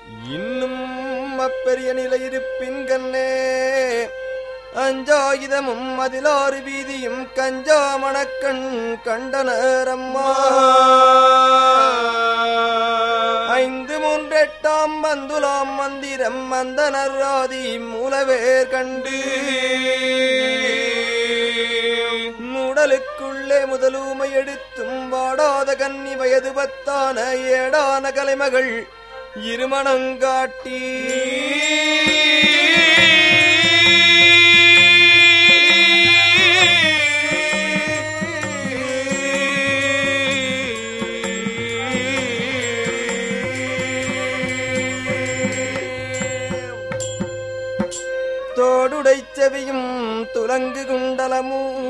இன்னும் அப்பெரிய நிலை இருப்பின் கண்ணே அஞ்சாயுதமும் அதிலாறு வீதியும் கஞ்சா மணக்கண் கண்டனரம்மா ஐந்து மூன்றெட்டாம் பந்துலாம் மந்திரம் மந்தனர் ஆதி மூலவேர் கண்டு மூடலுக்குள்ளே முதலூமை எடுத்தும் வாடாத கன்னி வயது பத்தான ஏடான கலைமகள் இருமணங்காட்டி தோடுடை செவியும் துலங்கு குண்டலமும்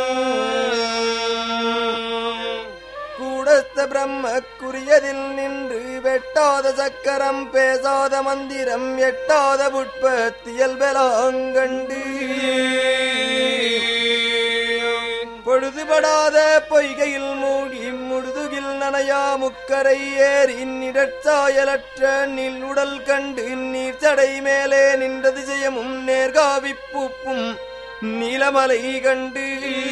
கூடஸ்த பிரம்ம குறியதில் நின்று வெட்டாத சக்கரம் பேசாத மந்திரம் எட்டாத புட்பத்தியல்பெலாங்கண்டு பொழுதுபடாத பொய்கையில் மூடி முழுதுகில் நனையா முக்கரை ஏறி நிடற்சாயலற்ற நில் உடல் கண்டு நீர்ச்சடை மேலே நின்ற திசையமும் நேர்காவிப் பூப்பும் நீலமலை கண்டு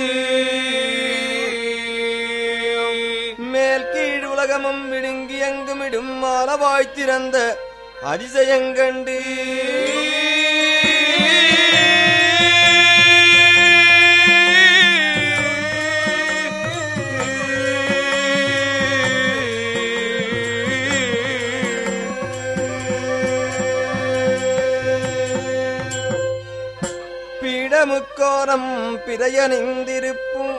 மேல் கீழ் உலகமும் விடுங்கி எங்குமிடும் மாலவாய் திறந்த அதிசயங்கண்டு பீடமுக்கோரம் பிறையணிந்திருப்பும்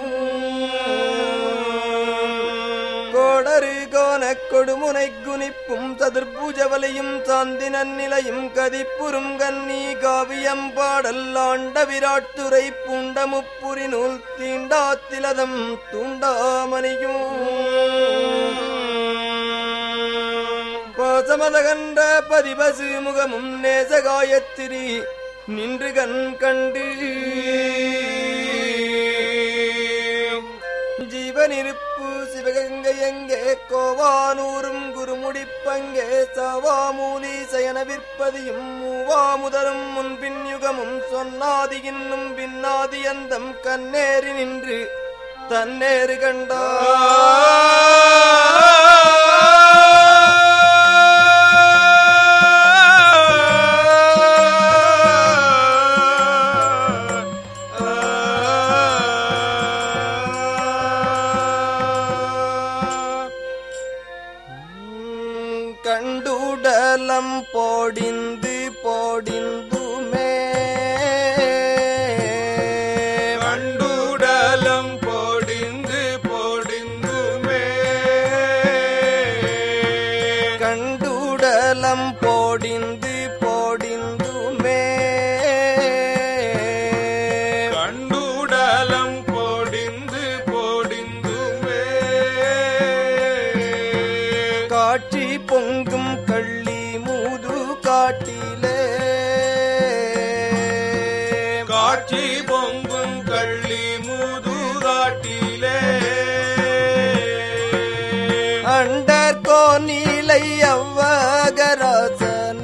கோடரு கோன கொடுமுனை குனிப்பும் சதுர்பூஜவலியும் சாந்தி நன்னிலையும் கதிப்புறும் கன்னி காவியம் பாடல் ஆண்ட விராட்டுரை பூண்ட முப்புரி நூல் தீண்டாத்திலதம் தூண்டாமணியும் பாசமதகன்ற பதிபசு முகமும் நேசகாயத்திரி நின்று கண் கண்டு ஜீவனிருப்பு சிவகங்கை எங்கே கோவானூரும் குருமுடிப்பங்கே சவாமூலி சயன விற்பதியும் மூவா முதலும் முன்பின் யுகமும் சொன்னாதி இன்னும் பின்னாதி அந்தம் கண்ணேறி நின்று தன்னேறு கண்டார் கண்டுடலம் போடிந்து போடிந்துமே கண்டுடலம் போடிந்து போடிந்துமே கண்டுடலம் போடிந்து போடிந்துமே கண்டுடலம் போடிந்து போடிந்துமே காட்சி பொங்கும் கள்ளி மூது காட்டிலே காட்சி பொங்கும் கள்ளி முதுகாட்டிலே அண்டர் கோனிலை அவ்வகராசன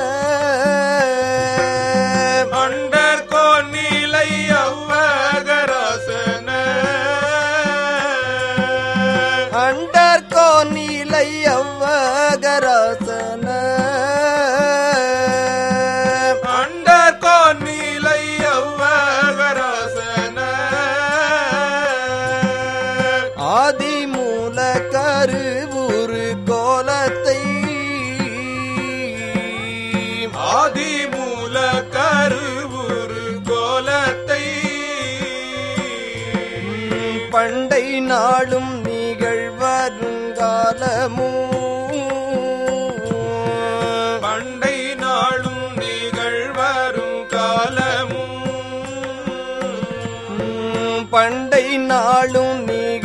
அண்டர் கோநிலை அவ்வகராசன அண்டர் கோனிலை அவ்வகராசன அண்டர் கோநிலை அவ்வகராசன ஆதிமூல கருவுரு கோலத்தை ஆதிமூல கருவுரு கோலத்தை பண்டை நாளும் நிகழ்வருங்காலமும் பண்டை நாளும் நிகழ்வரும் காலமும் பண்டை நாளும்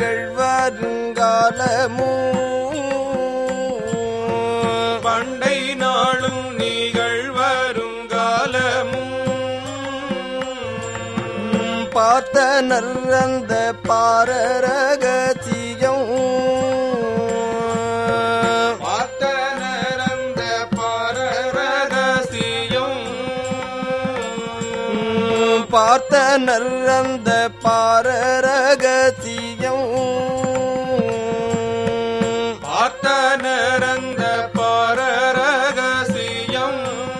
நிகழ்வருங்காலமும் பண்டை நாளும் நிகழ்வரும் காலமும் பார்த்த நர்ந்த பாரரகசியம் பார்த்த நரந்த பார பார்த்தனர் அந்த பாரரகசியம் பார்த்தனரந்த பரரகசியம்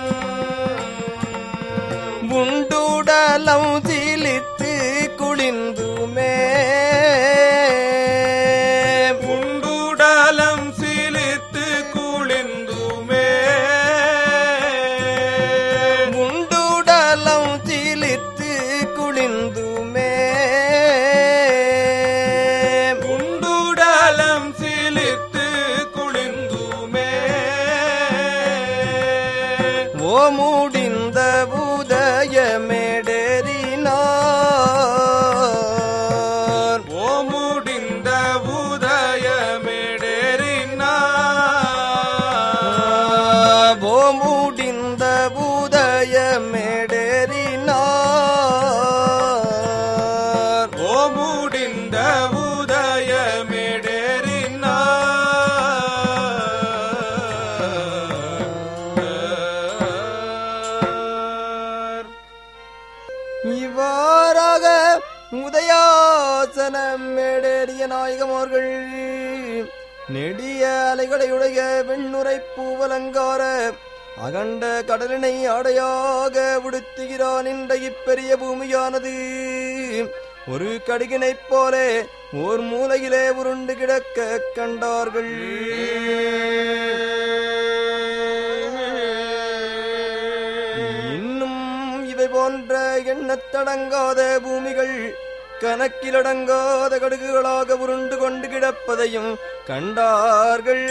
உண்டுடலம் சிலித்து குளிந்துமே உண்டுடலம் சிலித்து குளிந்துமே உண்டுடலம் சிலித்து குளிந்துமே உண்டுடலம் சிலித்து குளிந்துமே ஓ முடிந்த உதயமேடறினார் ஓ முடிந்த உதயமிடறினார் ஓ முடிந்த உதயமேடறினார் ஓ முடிந்த உதயமிடறினார் இவ்வாறாக உதயாசனம் மேடேறிய நாயகமோர்கள் நெடிய அலைகளையுடைய வெண்ணுரை பூவலங்கார அகண்ட கடலினை ஆடையாக விடுத்துகிறான் என்ற இப்பெரிய பூமியானது ஒரு கடுகினைப் போலே ஓர் மூலையிலே உருண்டு கிடக்க கண்டார்கள் இன்னும் இவை போன்ற எண்ணத்தடங்காத பூமிகள் கணக்கிலடங்காத கடுகுகளாக உருண்டு கொண்டு கிடப்பதையும் கண்டார்கள்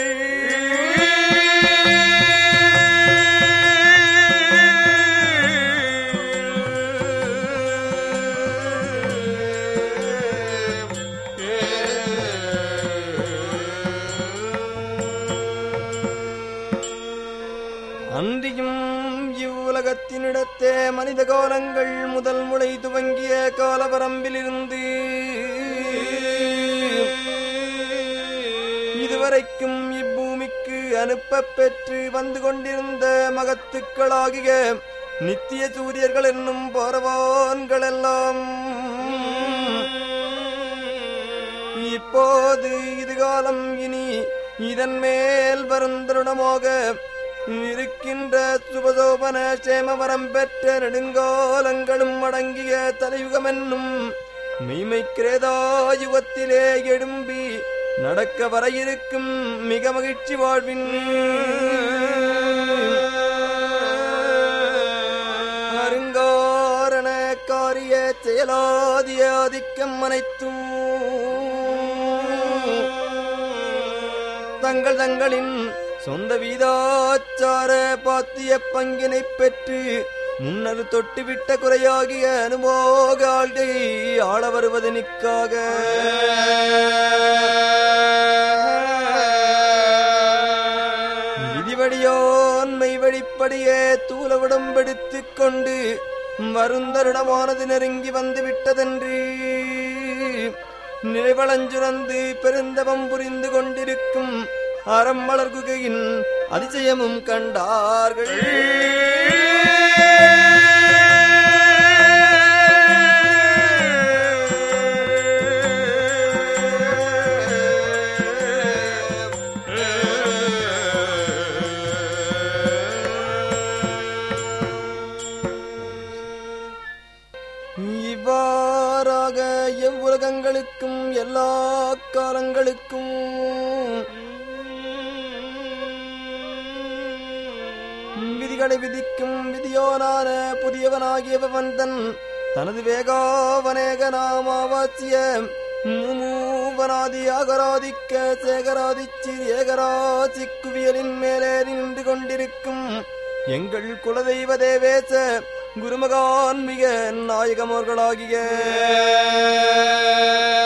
அன்றியும் இவ்வுலகத்தினிடத்தே மனித காலங்கள் முதல் முளை துவங்கிய காலவரம்பிலிருந்து இதுவரைக்கும் இப்பூமிக்கு அனுப்பப் பெற்று வந்து கொண்டிருந்த மகத்துக்களாகிய நித்திய சூரியர்கள் என்னும் பரவான்கள் எல்லாம் இப்போது இது காலம் இனி இதன் மேல் வருந்தருணமாக இருக்கின்ற சுபசோபன சேமவரம் பெற்ற நெடுங்காலங்களும் அடங்கிய தலையுகம் என்னும் மெய்மை கிரேதாயுகத்திலே எழும்பி நடக்க வர இருக்கும் மிக மகிழ்ச்சி வாழ்வின் அருங்காரண காரிய செயலாதிய ஆதிக்கம் அனைத்தும் தங்கள் தங்களின் சொந்த வீதாச்சார பாத்திய பங்கினைப் பெற்று முன்னர் தொட்டுவிட்ட குறையாகிய அனுபோக ஆள்கை ஆள வருவது நிற்காக விதிவடியோன்மை வழிப்படியே தூலவிடம்பெடுத்துக் கொண்டு மருந்தருடமானது நெருங்கி வந்து விட்டதென்று நிறைவளஞ்சுரந்து பெருந்தவம் புரிந்து கொண்டிருக்கும் அறம்மலர் குகையின் அதிசயமும் கண்டார்கள் இவ்வாறாக எவ்வுலகங்களுக்கும் எல்லா காலங்களுக்கும் விதிகளை விதிக்கும் விதியோனான புதியவனாகியவன் தன் தனது வேகாவனேக நாமாவாச்சிய மூவனாதி அகராதிக்க சேகராதிச்சி ஏகராசி குவியலின் மேலே நின்று கொண்டிருக்கும் எங்கள் குலதெய்வ தேவேச குருமகான்மிக நாயகமோர்களாகிய